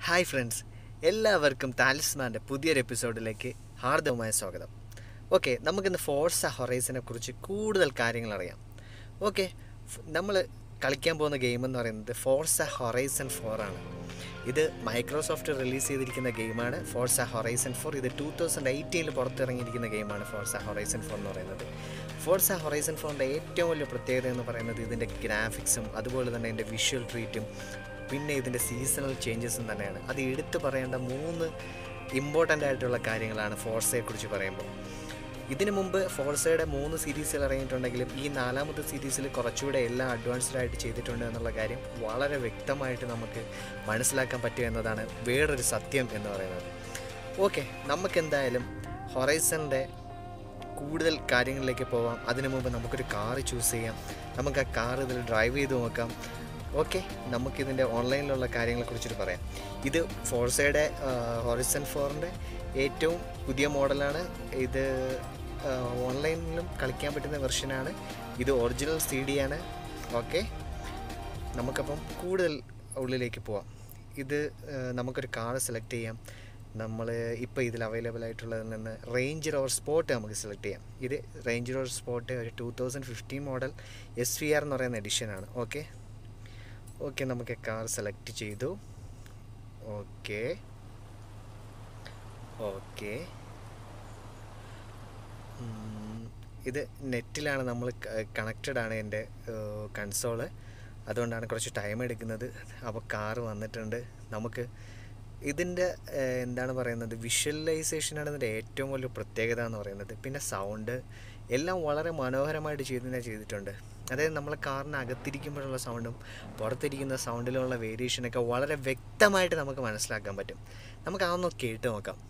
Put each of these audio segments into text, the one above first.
Hi friends എല്ലാവർക്കും താലിസ്മാൻ്റെ പുതിയൊരു എപ്പിസോഡിലേക്ക് ഹാർദവമായ സ്വാഗതം ഓക്കെ നമുക്കിന്ന് ഫോഴ്സ ഹൊറൈസിനെ കുറിച്ച് കൂടുതൽ കാര്യങ്ങൾ അറിയാം ഓക്കെ നമ്മൾ കളിക്കാൻ പോകുന്ന ഗെയിം എന്ന് പറയുന്നത് ഫോഴ്സ ഹൊറൈസൺ ഫോർ ആണ് ഇത് മൈക്രോസോഫ്റ്റ് റിലീസ് ചെയ്തിരിക്കുന്ന ഗെയിമാണ് ഫോഴ്സ ഹൊറൈസൺ ഫോർ ഇത് ടൂ തൗസൻഡ് എയ്റ്റീനിൽ പുറത്തിറങ്ങിയിരിക്കുന്ന ഗെയിമാണ് ഫോഴ്സ ഹൊറൈസൺ ഫോർ എന്ന് പറയുന്നത് ഫോഴ്സ ഹൊറൈസൺ ഫോറിൻ്റെ ഏറ്റവും വലിയ പ്രത്യേകത എന്ന് പറയുന്നത് ഇതിൻ്റെ ഗ്രാഫിക്സും അതുപോലെ തന്നെ ഇതിൻ്റെ വിഷ്വൽ ട്രീറ്റും പിന്നെ ഇതിൻ്റെ സീസണൽ ചേഞ്ചസും തന്നെയാണ് അത് എടുത്തു പറയേണ്ട മൂന്ന് ഇമ്പോർട്ടൻ്റ് ആയിട്ടുള്ള കാര്യങ്ങളാണ് ഫോർസയെക്കുറിച്ച് പറയുമ്പോൾ ഇതിനു മുമ്പ് ഫോർസയുടെ മൂന്ന് സീരീസിൽ ഇറങ്ങിയിട്ടുണ്ടെങ്കിലും ഈ നാലാമത്തെ സീരീസിൽ കുറച്ചുകൂടെ എല്ലാം അഡ്വാൻസ്ഡ് ആയിട്ട് ചെയ്തിട്ടുണ്ട് എന്നുള്ള കാര്യം വളരെ വ്യക്തമായിട്ട് നമുക്ക് മനസ്സിലാക്കാൻ പറ്റും എന്നതാണ് വേറൊരു സത്യം എന്ന് പറയുന്നത് ഓക്കെ നമുക്കെന്തായാലും ഹൊറൈസണിൻ്റെ കൂടുതൽ കാര്യങ്ങളിലേക്ക് പോവാം അതിനു മുമ്പ് നമുക്കൊരു കാറ് ചൂസ് ചെയ്യാം നമുക്ക് ആ കാർ ഇതിൽ ഡ്രൈവ് ചെയ്ത് നോക്കാം ഓക്കെ നമുക്കിതിൻ്റെ ഓൺലൈനിലുള്ള കാര്യങ്ങളെക്കുറിച്ചിട്ട് പറയാം ഇത് ഫോർസയുടെ ഹൊറിസൺ ഫോറിൻ്റെ ഏറ്റവും പുതിയ മോഡലാണ് ഇത് ഓൺലൈനിലും കളിക്കാൻ പറ്റുന്ന വെർഷനാണ് ഇത് ഒറിജിനൽ സി ഡി ആണ് ഓക്കെ നമുക്കപ്പം കൂടുതൽ ഉള്ളിലേക്ക് പോവാം ഇത് ആ, നമുക്കൊരു കാർ സെലക്ട് ചെയ്യാം നമ്മൾ ഇപ്പോൾ ഇതിൽ അവൈലബിൾ ആയിട്ടുള്ളതിൽ നിന്ന് റേഞ്ച് റോവർ സ്പോട്ട് നമുക്ക് സെലക്ട് ചെയ്യാം ഇത് റേഞ്ച് റോവർ സ്പോട്ട് ഒരു two thousand fifteen model S V R എന്ന് പറയുന്ന എഡിഷനാണ് ഓക്കെ ഓക്കെ നമുക്ക് കാർ സെലക്ട് ചെയ്തു ഓക്കെ ഓക്കെ ഇത് നെറ്റിലാണ് നമ്മൾ കണക്റ്റഡ് ആണ് എൻ്റെ കൺസോള് അതുകൊണ്ടാണ് കുറച്ച് ടൈം എടുക്കുന്നത് അപ്പോൾ കാറ് വന്നിട്ടുണ്ട് നമുക്ക് ഇതിൻ്റെ ഏഹ്, എന്താണ് പറയുന്നത് വിഷ്വലൈസേഷനാണ് ഇതിൻ്റെ ഏറ്റവും വലിയ പ്രത്യേകത എന്ന് പറയുന്നത് പിന്നെ സൗണ്ട് എല്ലാം വളരെ മനോഹരമായിട്ട് ചെയ്തതിനെ ചെയ്തിട്ടുണ്ട് അതായത് നമ്മൾ കാറിന് അകത്തിരിക്കുമ്പോഴുള്ള സൗണ്ടും പുറത്തിരിക്കുന്ന സൗണ്ടിലുള്ള വേരിയേഷനൊക്കെ വളരെ വ്യക്തമായിട്ട് നമുക്ക് മനസ്സിലാക്കാൻ പറ്റും നമുക്ക് അതൊന്ന് കേട്ട് നോക്കാം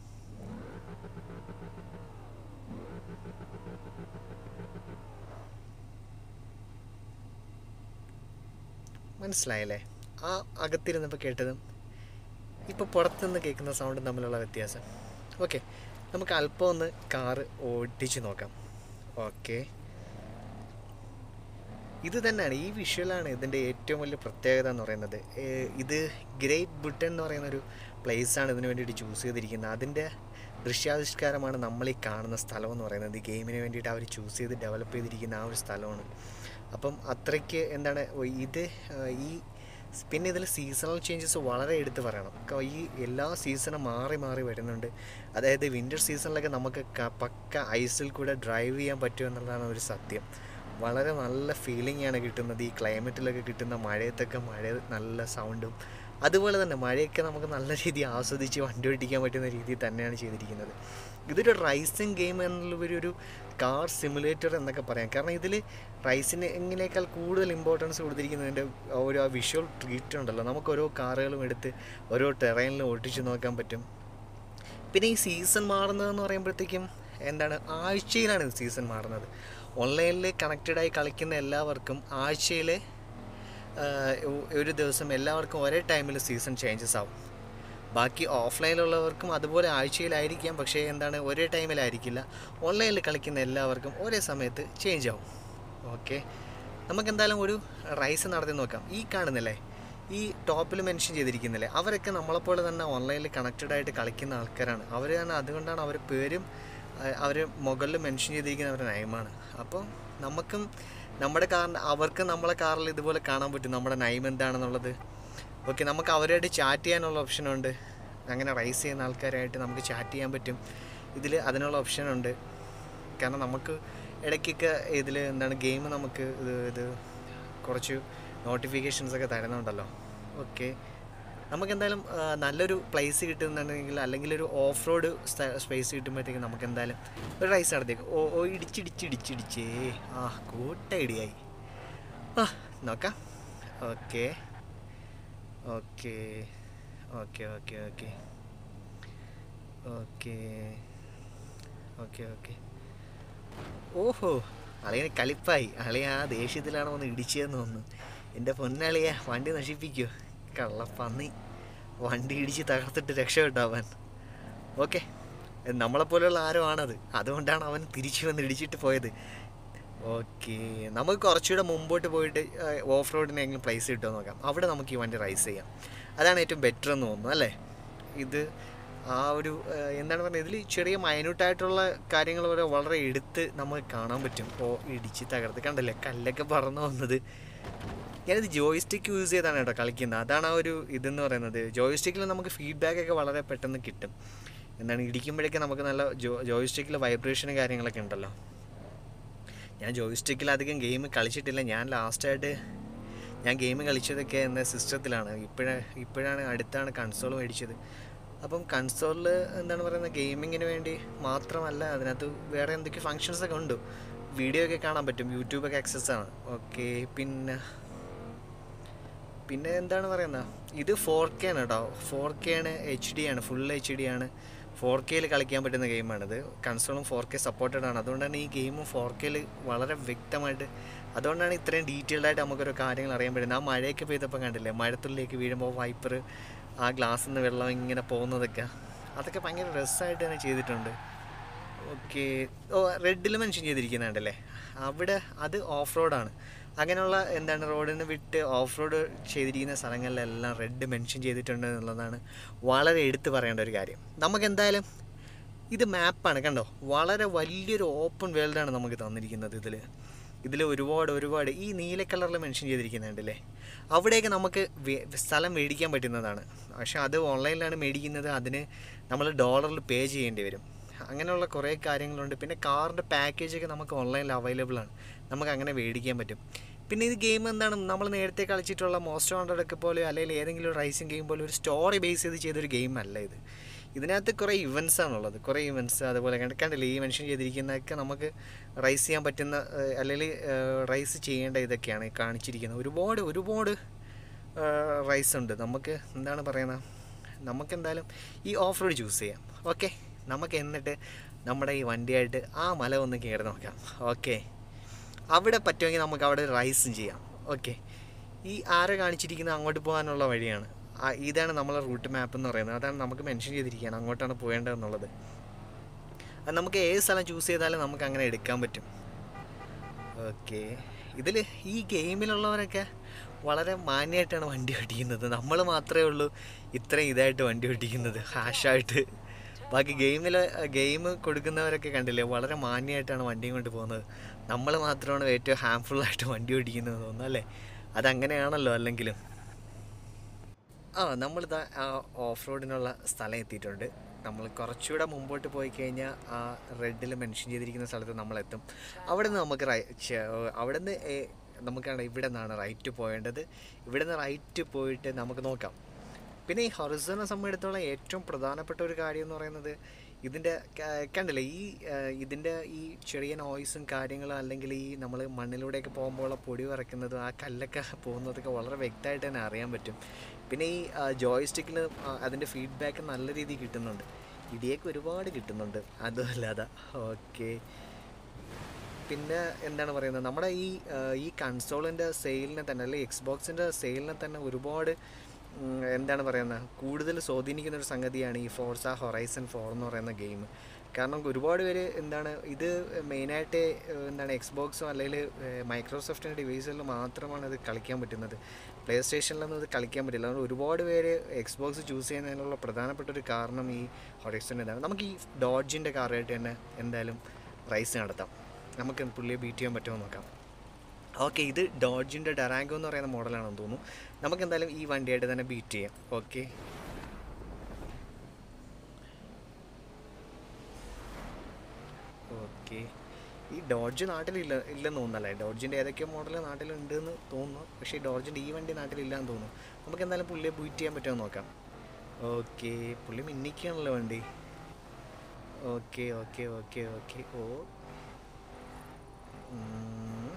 മനസ്സിലായല്ലേ ആ അകത്തിരുന്നപ്പോൾ കേട്ടതും ഇപ്പോൾ പുറത്തുനിന്ന് കേൾക്കുന്ന സൗണ്ടും തമ്മിലുള്ള വ്യത്യാസം ഓക്കെ നമുക്ക് അല്പം ഒന്ന് കാറ് ഓടിച്ച് നോക്കാം ഓക്കെ ഇത് തന്നെയാണ് ഈ വിഷ്വലാണ് ഇതിൻ്റെ ഏറ്റവും വലിയ പ്രത്യേകത എന്ന് പറയുന്നത് ഏഹ് ഇത് ഗ്രേറ്റ് ബ്രിട്ടൻ എന്ന് പറയുന്ന ഒരു പ്ലേസാണ് ഇതിന് വേണ്ടിയിട്ട് ചൂസ് ചെയ്തിരിക്കുന്നത് അതിൻ്റെ ദൃശ്യാവിഷ്കാരമാണ് നമ്മൾ ഈ കാണുന്ന സ്ഥലം എന്ന് പറയുന്നത് ഈ ഗെയിമിന് വേണ്ടിയിട്ട് അവർ ചൂസ് ചെയ്ത് ഡെവലപ്പ് ചെയ്തിരിക്കുന്ന ആ ഒരു സ്ഥലമാണ് അപ്പം അത്രയ്ക്ക് എന്താണ് ഓ, ഇത് ആ, ഈ പിന്നെ ഇതിൽ സീസണൽ ചേഞ്ചസ് വളരെ എടുത്ത് പറയണം ക- ഈ എല്ലാ സീസണും മാറി മാറി വരുന്നുണ്ട് അതായത് വിൻ്റർ സീസണിലൊക്കെ നമുക്ക് ക- പക്ക ഐസിൽ കൂടെ ഡ്രൈവ് ചെയ്യാൻ പറ്റും എന്നുള്ളതാണ് ഒരു സത്യം വളരെ നല്ല ഫീലിംഗ് ആണ് കിട്ടുന്നത് ഈ ക്ലൈമറ്റിലൊക്കെ കിട്ടുന്ന മഴയത്തൊക്കെ മഴ നല്ല സൗണ്ടും അതുപോലെ തന്നെ മഴയൊക്കെ നമുക്ക് നല്ല രീതിയിൽ ആസ്വദിച്ച് വണ്ടി ഓടിക്കാൻ പറ്റുന്ന രീതിയിൽ തന്നെയാണ് ചെയ്തിരിക്കുന്നത് ഇതൊരു റൈസിങ് ഗെയിം എന്നുള്ളൊരു ഒരു കാർ സിമുലേറ്റർ എന്നൊക്കെ പറയാം കാരണം ഇതിൽ റൈസിന് എങ്ങനെയേക്കാൾ കൂടുതൽ ഇമ്പോർട്ടൻസ് കൊടുത്തിരിക്കുന്നതിൻ്റെ ഓരോ വിഷ്വൽ ട്രീറ്റ് ഉണ്ടല്ലോ നമുക്ക് ഓരോ കാറുകളും എടുത്ത് ഓരോ ടെറൈനിലും ഓട്ടിച്ച് നോക്കാൻ പറ്റും പിന്നെ ഈ സീസൺ മാറുന്നതെന്ന് പറയുമ്പോഴത്തേക്കും എന്താണ് ആഴ്ചയിലാണ് ഇത് സീസൺ മാറുന്നത് ഓൺലൈനിൽ കണക്റ്റഡായി കളിക്കുന്ന എല്ലാവർക്കും ആഴ്ചയിൽ ഒരു ദിവസം എല്ലാവർക്കും ഒരേ ടൈമിൽ സീസൺ ചേഞ്ചസ് ആവും ബാക്കി ഓഫ്ലൈനിലുള്ളവർക്കും അതുപോലെ ആഴ്ചയിലായിരിക്കാം പക്ഷേ എന്താണ് ഒരേ ടൈമിലായിരിക്കില്ല ഓൺലൈനിൽ കളിക്കുന്ന എല്ലാവർക്കും ഒരേ സമയത്ത് ചേഞ്ച് ആവും ഓക്കെ നമുക്ക് എന്തായാലും ഒരു റൈസ് നടത്തി നോക്കാം ഈ കാണുന്നില്ലേ ഈ ടോപ്പിൽ മെൻഷൻ ചെയ്തിരിക്കുന്നില്ലേ അവരൊക്കെ നമ്മളെപ്പോലെ തന്നെ ഓൺലൈനിൽ കണക്റ്റഡ് ആയിട്ട് കളിക്കുന്ന ആൾക്കാരാണ് അവർ തന്നെ അതുകൊണ്ടാണ് അവർ പേരും അവർ മുകളിൽ മെൻഷൻ ചെയ്തിരിക്കുന്ന അവരുടെ നയമാണ് അപ്പോൾ നമുക്കും നമ്മുടെ കാറിന് അവർക്ക് നമ്മളെ കാറിൽ ഇതുപോലെ കാണാൻ പറ്റും നമ്മുടെ നയം എന്താണെന്നുള്ളത് ഓക്കെ നമുക്ക് അവരായിട്ട് ചാറ്റ് ചെയ്യാനുള്ള ഓപ്ഷനുണ്ട് അങ്ങനെ റൈസ് ചെയ്യുന്ന ആൾക്കാരായിട്ട് നമുക്ക് ചാറ്റ് ചെയ്യാൻ പറ്റും ഇതിൽ അതിനുള്ള ഓപ്ഷനുണ്ട് കാരണം നമുക്ക് ഇടയ്ക്കൊക്കെ ഇതിൽ എന്താണ് ഗെയിം നമുക്ക് ഇത് ഇത് കുറച്ച് നോട്ടിഫിക്കേഷൻസ് ഒക്കെ തരുന്നുണ്ടല്ലോ ഓക്കെ നമുക്ക് എന്തായാലും ആ, നല്ലൊരു പ്ലേസ് കിട്ടുന്നുണ്ടെങ്കിൽ അല്ലെങ്കിൽ ഒരു ഓഫ് റോഡ് സ്പേസ് കിട്ടുമ്പോഴത്തേക്കും നമുക്ക് എന്തായാലും ഒരു റൈസ് നടത്തിയേക്കും ഓ ഓ ഇടിച്ചിടിച്ചിടിച്ചിടിച്ചേ ആ കൂട്ട ഇടിയായി ആ നോക്കാം okay okay okay okay okay okay okay okay ഓഹോ അളിയന് കളിപ്പായി അളിയ ആ ദേഷ്യത്തിലാണ് വന്ന് ഇടിച്ചതെന്ന് തോന്നുന്നു എൻ്റെ പൊന്നളിയ വണ്ടി നശിപ്പിക്കുമോ കള്ളപ്പന്നി വണ്ടി ഇടിച്ച് തകർത്തിട്ട് രക്ഷപ്പെട്ടാവാൻ ഓക്കെ നമ്മളെപ്പോലെയുള്ള ആരോ ആണത് അതുകൊണ്ടാണ് അവൻ തിരിച്ചു വന്ന് ഇടിച്ചിട്ട് പോയത് ഓക്കെ നമുക്ക് കുറച്ചുകൂടെ മുമ്പോട്ട് പോയിട്ട് ഓഫ് റോഡിനെങ്കിലും പ്ലേസ് കിട്ടുമോ നോക്കാം അവിടെ നമുക്ക് ഈ വണ്ടി റൈസ് ചെയ്യാം അതാണ് ഏറ്റവും ബെറ്റർ എന്ന് തോന്നുന്നു അല്ലേ ഇത് ആ ഒരു ഏഹ്, എന്താണ് പറയുക ഇതിൽ ചെറിയ മൈന്യൂട്ടായിട്ടുള്ള കാര്യങ്ങൾ വരെ വളരെ എടുത്ത് നമുക്ക് കാണാൻ പറ്റും ഇപ്പോൾ ഇടിച്ച് തകർത്ത് കണ്ടല്ലേ കല്ലൊക്കെ പറന്നു വന്നത് ഞാനിത് ജോയിസ്റ്റിക്ക് യൂസ് ചെയ്താണ് കേട്ടോ കളിക്കുന്നത് അതാണ് ആ ഒരു ഇതെന്ന് പറയുന്നത് ജോയിസ്റ്റിക്കിൽ നമുക്ക് ഫീഡ്ബാക്ക് ഒക്കെ വളരെ പെട്ടെന്ന് കിട്ടും എന്താണ് ഇടിക്കുമ്പോഴേക്കും നമുക്ക് നല്ല ജോ ജോയിസ്റ്റിക്കിൽ വൈബ്രേഷനും കാര്യങ്ങളൊക്കെ ഉണ്ടല്ലോ ഞാൻ ജോയിസ്റ്റിക്കിൽ അധികം ഗെയിം കളിച്ചിട്ടില്ല ഞാൻ ലാസ്റ്റായിട്ട് ഞാൻ ഗെയിം കളിച്ചതൊക്കെ എന്ന സിസ്റ്റത്തിലാണ് ഇപ്പോഴ ഇപ്പോഴാണ് അടുത്താണ് കൺസോൾ മേടിച്ചത് അപ്പം കൺസോളിൽ എന്താണ് പറയുന്നത് ഗെയിമിങ്ങിന് വേണ്ടി മാത്രമല്ല അതിനകത്ത് വേറെ എന്തൊക്കെ ഫങ്ഷൻസ് ഒക്കെ ഉണ്ട് വീഡിയോ ഒക്കെ കാണാൻ പറ്റും യൂട്യൂബൊക്കെ ആക്സസ് ആണ് ഓക്കെ പിന്നെ പിന്നെ എന്താണ് പറയുന്നത് ഇത് ഫോർ കെ ആണ് കേട്ടോ ഫോർ കെ ആണ് എച്ച് ഡി ആണ് ഫുൾ എച്ച് ഡി ആണ് ഫോർ കെയിൽ കളിക്കാൻ പറ്റുന്ന ഗെയിമാണിത് കൺസോളും ഫോർ കെ സപ്പോർട്ടഡ് ആണ് അതുകൊണ്ടാണ് ഈ ഗെയിമും ഫോർ കെയിൽ വളരെ വ്യക്തമായിട്ട് അതുകൊണ്ടാണ് ഇത്രയും ഡീറ്റെയിൽഡ് ആയിട്ട് നമുക്കൊരു കാര്യങ്ങൾ അറിയാൻ പറ്റുന്നത് ആ മഴയൊക്കെ പെയ്തപ്പോൾ കണ്ടില്ലേ മഴത്തുള്ളിലേക്ക് വീഴുമ്പോൾ വൈപ്പർ ആ ഗ്ലാസ്സിൽ നിന്ന് വെള്ളം ഇങ്ങനെ പോകുന്നതൊക്കെ അതൊക്കെ ഭയങ്കര രസമായിട്ട് തന്നെ ചെയ്തിട്ടുണ്ട് ഓക്കെ ഓ റെഡിൽ മെൻഷൻ ചെയ്തിരിക്കുന്നുണ്ടല്ലേ അവിടെ അത് ഓഫ് റോഡാണ് അങ്ങനെയുള്ള എന്താണ് റോഡിന് വിട്ട് ഓഫ് റോഡ് ചെയ്തിരിക്കുന്ന സ്ഥലങ്ങളിലെല്ലാം റെഡ് മെൻഷൻ ചെയ്തിട്ടുണ്ട് എന്നുള്ളതാണ് വളരെ എടുത്തു പറയേണ്ട ഒരു കാര്യം നമുക്ക് എന്തായാലും ഇത് മാപ്പാണ് കണ്ടോ വളരെ വലിയൊരു ഓപ്പൺ വേൾഡാണ് നമുക്ക് തന്നിരിക്കുന്നത് ഇതിൽ ഇതിൽ ഒരുപാട് ഒരുപാട് ഈ നീല കളറിൽ മെൻഷൻ ചെയ്തിരിക്കുന്നുണ്ടല്ലേ അവിടെയൊക്കെ നമുക്ക് വേ- സ്ഥലം മേടിക്കാൻ പറ്റുന്നതാണ് പക്ഷെ അത് ഓൺലൈനിലാണ് മേടിക്കുന്നത് അതിന് നമ്മൾ ഡോളറിൽ പേ ചെയ്യേണ്ടി വരും അങ്ങനെയുള്ള കുറേ കാര്യങ്ങളുണ്ട് പിന്നെ കാറിൻ്റെ പാക്കേജൊക്കെ നമുക്ക് ഓൺലൈനിൽ അവൈലബിൾ ആണ് നമുക്ക് അങ്ങനെ മേടിക്കാൻ പറ്റും പിന്നെ ഇത് ഗെയിം എന്താണ് നമ്മൾ നേരത്തെ കളിച്ചിട്ടുള്ള മോസ്റ്റ് വാണ്ടഡ് ഒക്കെ പോലെ അല്ലെങ്കിൽ ഏതെങ്കിലും റൈസിങ് ഗെയിം പോലെ ഒരു സ്റ്റോറി ബേസ് ചെയ്ത് ചെയ്തൊരു ഗെയിം അല്ല ഇത് ഇതിനകത്ത് കുറേ ഇവൻറ്റ്സ് ആണുള്ളത് കുറേ ഇവൻറ്റ്സ് അതുപോലെ കണ്ട് കണ്ടില്ലേ ഈ മെൻഷൻ ചെയ്തിരിക്കുന്നതൊക്കെ നമുക്ക് റൈസ് ചെയ്യാൻ പറ്റുന്ന ഏഹ്, അല്ലെങ്കിൽ റൈസ് ചെയ്യേണ്ട ഇതൊക്കെയാണ് ഈ കാണിച്ചിരിക്കുന്നത് ഒരുപാട് ഒരുപാട് റൈസ് ഉണ്ട് നമുക്ക് എന്താണ് പറയുന്നത് നമുക്ക് എന്തായാലും ഈ ഓഫ് റോഡ് ചൂസ് ചെയ്യാം ഓക്കെ നമുക്ക് എന്നിട്ട് നമ്മുടെ ഈ വണ്ടിയായിട്ട് ആ മല ഒന്ന് കയറി നോക്കാം ഓക്കെ അവിടെ പറ്റുമെങ്കിൽ നമുക്ക് അവിടെ റൈസും ചെയ്യാം ഓക്കെ ഈ ആരെ കാണിച്ചിരിക്കുന്നത് അങ്ങോട്ട് പോകാനുള്ള വഴിയാണ് ആ ഇതാണ് നമ്മളെ റൂട്ട് മാപ്പ് എന്ന് പറയുന്നത് അതാണ് നമുക്ക് മെൻഷൻ ചെയ്തിരിക്കുകയാണ് അങ്ങോട്ടാണ് പോകേണ്ടതെന്നുള്ളത് അത് നമുക്ക് ഏത് സ്ഥലം ചൂസ് ചെയ്താലും നമുക്ക് അങ്ങനെ എടുക്കാൻ പറ്റും ഓക്കെ ഇതിൽ ഈ ഗെയിമിലുള്ളവരൊക്കെ വളരെ മാന്യമായിട്ടാണ് വണ്ടി ഓടിക്കുന്നത് നമ്മൾ മാത്രമേ ഉള്ളൂ ഇത്രയും ഇതായിട്ട് വണ്ടി ഓടിക്കുന്നത് ഹാഷായിട്ട് ബാക്കി ഗെയിമിൽ ഗെയിം കൊടുക്കുന്നവരൊക്കെ കണ്ടില്ലേ വളരെ മാന്യമായിട്ടാണ് വണ്ടിയും കൊണ്ട് പോകുന്നത് നമ്മൾ മാത്രമാണ് ഏറ്റവും ഹാംഫുള്ളായിട്ട് വണ്ടി ഓടിക്കുന്നത് തോന്നുന്നു അല്ലേ അതങ്ങനെയാണല്ലോ അല്ലെങ്കിലും ആ നമ്മളിതാ ആ ഓഫ് റോഡിനുള്ള സ്ഥലം എത്തിയിട്ടുണ്ട് നമ്മൾ കുറച്ചുകൂടെ മുമ്പോട്ട് പോയി കഴിഞ്ഞാൽ ആ റെഡിൽ മെൻഷൻ ചെയ്തിരിക്കുന്ന സ്ഥലത്ത് നമ്മളെത്തും അവിടെ നിന്ന് നമുക്ക് റൈ ഛെ, അവിടെ നിന്ന് നമുക്കാണ് ഇവിടെ നിന്നാണ് റൈറ്റ് പോകേണ്ടത് ഇവിടെ നിന്ന് റൈറ്റ് പോയിട്ട് നമുക്ക് നോക്കാം പിന്നെ ഈ ഹൊറിസോനെ സംബന്ധിച്ചിടത്തോളം ഏറ്റവും പ്രധാനപ്പെട്ട ഒരു കാര്യം എന്ന് പറയുന്നത് ഇതിൻ്റെ ക- കണ്ടില്ലേ ഈ ആ, ഇതിൻ്റെ ഈ ചെറിയ നോയ്സും കാര്യങ്ങളും അല്ലെങ്കിൽ ഈ നമ്മൾ മണ്ണിലൂടെയൊക്കെ പോകുമ്പോൾ പൊടി വരയ്ക്കുന്നതും ആ കല്ലൊക്കെ പോകുന്നതൊക്കെ വളരെ വ്യക്തമായിട്ട് തന്നെ അറിയാൻ പറ്റും പിന്നെ ഈ ജോയ്സ്റ്റിക്കിൽ അതിൻ്റെ ഫീഡ്ബാക്ക് നല്ല രീതിയിൽ കിട്ടുന്നുണ്ട് ഇടിയൊക്കെ ഒരുപാട് കിട്ടുന്നുണ്ട് അതുമല്ലാതെ ഓക്കെ പിന്നെ എന്താണ് പറയുന്നത് നമ്മുടെ ഈ ആ, ഈ കൺസോളിൻ്റെ സെയിലിനെ തന്നെ അല്ലെങ്കിൽ എക്സ് ബോക്സിൻ്റെ സെയിലിനെ തന്നെ ഒരുപാട് ഉം, എന്താണ് പറയുന്നത് കൂടുതൽ സ്വാധീനിക്കുന്ന ഒരു സംഗതിയാണ് ഈ ഫോർസ ഹൊറൈസൺ ഫോർ എന്ന് പറയുന്ന ഗെയിം കാരണം ഒരുപാട് പേര് എന്താണ് ഇത് മെയിനായിട്ട് എന്താണ് എക്സ് ബോക്സോ അല്ലെങ്കിൽ മൈക്രോസോഫ്റ്റിൻ്റെ ഡിവൈസുകളിൽ മാത്രമാണ് ഇത് കളിക്കാൻ പറ്റുന്നത് പ്ലേ സ്റ്റേഷനിലൊന്നും ഇത് കളിക്കാൻ പറ്റില്ല അതുകൊണ്ട് ഒരുപാട് പേര് എക്സ് ബോക്സ് ചൂസ് ചെയ്യുന്നതിനുള്ള പ്രധാനപ്പെട്ട ഒരു കാരണം ഈ ഹൊറൈസൺ ഇതാണ് നമുക്ക് ഈ ഡോഡ്ജിൻ്റെ കാറായിട്ട് തന്നെ എന്തായാലും റൈസ് നടത്താം നമുക്ക് പുള്ളിയെ ബീറ്റ് ചെയ്യാൻ പറ്റുമോ എന്ന് നോക്കാം ഓക്കെ ഇത് ഡോഡ്ജിൻ്റെ ഡെറാങ്കോ എന്ന് പറയുന്ന മോഡലാണെന്ന് തോന്നുന്നു നമുക്ക് എന്തായാലും ഈ വണ്ടിയായിട്ട് തന്നെ ബീറ്റ് ചെയ്യാം ഓക്കെ ഓക്കെ ഈ ഡോഡ്ജ് നാട്ടിലില്ല ഇല്ലെന്ന് തോന്നുന്നല്ലേ ഡോഡ്ജിൻ്റെ ഏതൊക്കെയോ മോഡൽ നാട്ടിലുണ്ട് എന്ന് തോന്നുന്നു പക്ഷേ ഈ ഡോഡ്ജിൻ്റെ ഈ വണ്ടി നാട്ടിലില്ലാന്ന് തോന്നുന്നു നമുക്ക് എന്തായാലും പുള്ളിയെ ബീറ്റ് ചെയ്യാൻ പറ്റുമോ എന്ന് നോക്കാം ഓക്കെ പുള്ളി മിന്നിക്കാണല്ലോ വണ്ടി ഓക്കെ ഓക്കെ ഓക്കെ ഓക്കെ ഓ ഉം.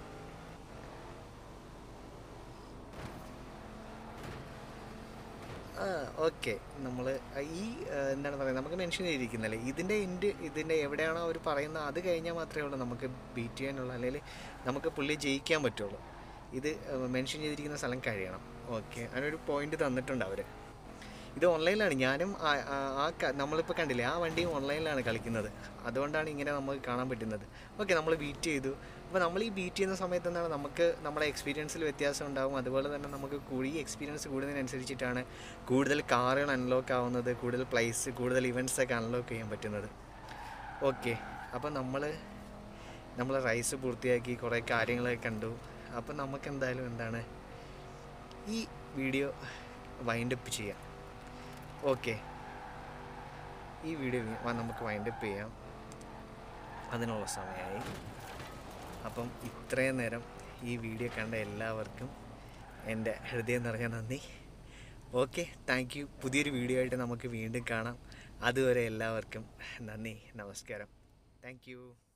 ആ ഓക്കെ നമ്മൾ ഈ ആ, എന്താണ് പറയുന്നത് നമുക്ക് മെൻഷൻ ചെയ്തിരിക്കുന്നല്ലേ ഇതിൻ്റെ എൻഡ് ഇതിൻ്റെ എവിടെയാണോ അവർ പറയുന്നത് അത് കഴിഞ്ഞാൽ മാത്രമേ ഉള്ളൂ നമുക്ക് ബീറ്റ് ചെയ്യാനുള്ള അല്ലെങ്കിൽ നമുക്ക് പുള്ളി ജയിക്കാൻ പറ്റുള്ളൂ ഇത് മെൻഷൻ ചെയ്തിരിക്കുന്ന സ്ഥലം കഴിയണം ഓക്കെ അതിനൊരു പോയിന്റ് തന്നിട്ടുണ്ട് അവർ ഇത് ഓൺലൈനിലാണ് ഞാനും ആ- ആ- ആ ക- നമ്മളിപ്പോൾ കണ്ടില്ലേ ആ വണ്ടിയും ഓൺലൈനിലാണ് കളിക്കുന്നത് അതുകൊണ്ടാണ് ഇങ്ങനെ നമുക്ക് കാണാൻ പറ്റുന്നത് ഓക്കെ നമ്മൾ ബീറ്റ് ചെയ്തു അപ്പോൾ നമ്മൾ ഈ ബീറ്റ് ചെയ്യുന്ന സമയത്ത് എന്താണ് നമുക്ക് നമ്മുടെ എക്സ്പീരിയൻസിൽ വ്യത്യാസം ഉണ്ടാവും അതുപോലെ തന്നെ നമുക്ക് കൂടി എക്സ്പീരിയൻസ് കൂടുന്നതിനനുസരിച്ചിട്ടാണ് കൂടുതൽ കാറുകൾ അൺലോക്ക് ആവുന്നത് കൂടുതൽ പ്ലേസ് കൂടുതൽ ഇവൻറ്റ്സ് ഒക്കെ അൺലോക്ക് ചെയ്യാൻ പറ്റുന്നത് ഓക്കെ അപ്പോൾ നമ്മൾ നമ്മൾ റൈസ് പൂർത്തിയാക്കി കുറേ കാര്യങ്ങളൊക്കെ കണ്ടു അപ്പോൾ നമുക്ക് എന്തായാലും എന്താണ് ഈ വീഡിയോ വൈൻഡപ്പ് ചെയ്യാം ഓക്കെ ഈ വീഡിയോ നമുക്ക് വൈൻഡപ്പ് ചെയ്യാം അതിനുള്ള സമയമായി അപ്പം ഇത്രയും നേരം ഈ വീഡിയോ കണ്ട എല്ലാവർക്കും എൻ്റെ ഹൃദയം നിറഞ്ഞ നന്ദി ഓക്കെ താങ്ക് യു പുതിയൊരു വീഡിയോ ആയിട്ട് നമുക്ക് വീണ്ടും കാണാം അതുവരെ എല്ലാവർക്കും നന്ദി നമസ്കാരം താങ്ക് യു